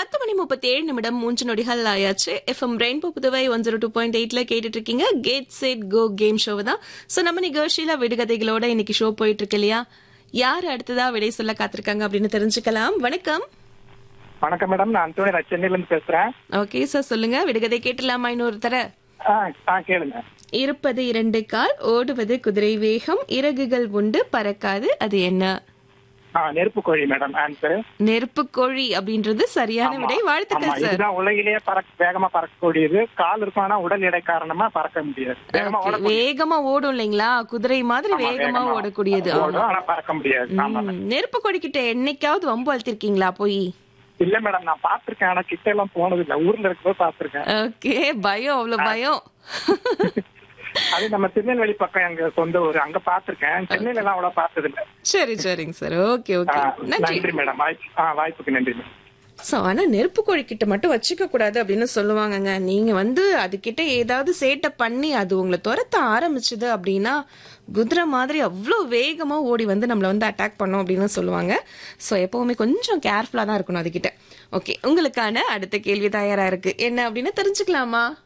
பத்து மணி முப்பத்தி ஏழு நிமிடம் மூன்று நொடிகள் ஆயாச்சு FM rainbow Puduvai one zero two point எயிட்ல கேட்டுட்டு இருக்கீங்க get set go game show தான் ஸோ நம்ம நிகழ்ச்சியில விடுகதைகளோட இன்னைக்கு ஷோ போயிட்டு இருக்கு இல்லையா யார் அடுத்ததா விடை சொல்ல காத்திருக்காங்க அப்படின்னு தெரிஞ்சுக்கலாம் வணக்கம் வணக்கம் மேடம் நான் அந்தோனி நான் சென்னையில இருந்து பேசுறேன் ஓகே சார் சொல்லுங்க விடுகதை கேட்டலாமா இன்னொரு தர ஆ ஆ கேளுங்க இருப்பது இரண்டு கால் ஓடுவது குதிரை வேகம் இறகுகள் உண்டு பறக்காது அது என்ன ஆ நெருப்பு கோழி மேடம் ஆன்சர் நெருப்பு கோழி அப்படின்றது சரியான விடை ஆமா வாழ்த்துக்கள் சார் இதுதான் உலகிலேயே பறக்க வேகமா பறக்கக்கூடியது கால் இருக்கும் ஆனா உடல் எடை காரணமா பறக்க முடியாது வேகமா Okay, ஓட வேகமா ஓடும் இல்லைங்களா குதிரை மாதிரி ஆமா, வேகமா வேகமா ஓடக்கூடியது ஆமா. ஓடும் ஆனா பறக்க முடியாது ஆமா ம், நெருப்பு கொடி கிட்ட என்னைக்காவது வம்பு அழுத்திருக்கீங்களா போய் இல்ல மேடம் நான் பாத்திருக்கேன் ஆனா கிட்ட எல்லாம் போனது இல்ல ஊர்ல இருக்கும்போது பாத்திருக்கேன் ஓகே பயம் அவ்வளவு பயம் அது நம்ம திருநெல்வேலி பக்கம் எங்க சொந்த ஊர் அங்க பாத்திருக்கேன் சென்னையில எல்லாம் அவ்வளவு பார்த்தது இல்ல சரி சரிங்க சார் ஓகே ஆ, ஓகே நன்றி நன்றி மேடம் வாய்ப்பு ஆ, வாய்ப்புக்கு நன்றி மேடம் சோ ஆனா நெருப்பு கோழி கிட்ட மட்டும் வச்சுக்க கூடாது அப்படின்னு சொல்லுவாங்கங்க நீங்க வந்து அது கிட்ட ஏதாவது சேட்டை பண்ணி அது உங்களை துரத்த ஆரம்பிச்சுது அப்படின்னா குதிரை மாதிரி அவ்வளோ வேகமா ஓடி வந்து நம்மள வந்து அட்டாக் பண்ணும் அப்படின்னு சொல்லுவாங்க சோ எப்பவுமே கொஞ்சம் கேர்ஃபுல்லா தான் இருக்கணும் அதுகிட்ட ஓகே உங்களுக்கான அடுத்த கேள்வி தயாரா இருக்கு என்ன அப்படின்னு தெரிஞ்சுக்கலாமா